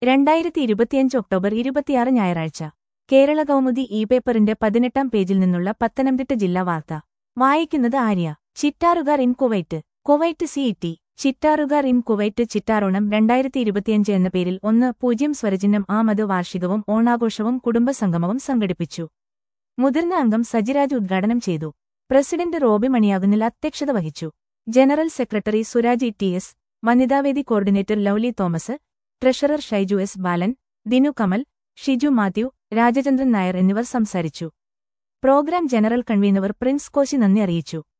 രണ്ടായിരത്തി ഇരുപത്തിയഞ്ച് ഒക്ടോബർ ഇരുപത്തിയാറ് ഞായറാഴ്ച കേരള കൗമുദി ഇ പേപ്പറിന്റെ പതിനെട്ടാം പേജിൽ നിന്നുള്ള പത്തനംതിട്ട ജില്ലാ വാർത്ത വായിക്കുന്നത് ആര്യ ചിറ്റാറുകാർ ഇൻ കുവൈറ്റ് കുവൈറ്റ് സിഇടി ചിറ്റാറുകാർ ഇൻ കുവൈറ്റ് ചിറ്റാറോണം രണ്ടായിരത്തി ഇരുപത്തിയഞ്ച് എന്ന പേരിൽ ഒന്ന് പൂജ്യം സ്വരചിഹ്നം ആമത് വാർഷികവും ഓണാഘോഷവും കുടുംബസംഗമവും സംഘടിപ്പിച്ചു മുതിർന്ന അംഗം സജിരാജ് ഉദ്ഘാടനം ചെയ്തു പ്രസിഡന്റ് റോബി മണിയാകുന്നിൽ അധ്യക്ഷത വഹിച്ചു general secretary Suraj T S വനിതാവേദി coordinator Lovely Thomas treasurer Shaiju S Balan Dinu Kamal Shiju Mathew Rajachandran Nair എന്നിവർ സംസാരിച്ചു programme general convener Prince Koshy നന്ദി അറിയിച്ചു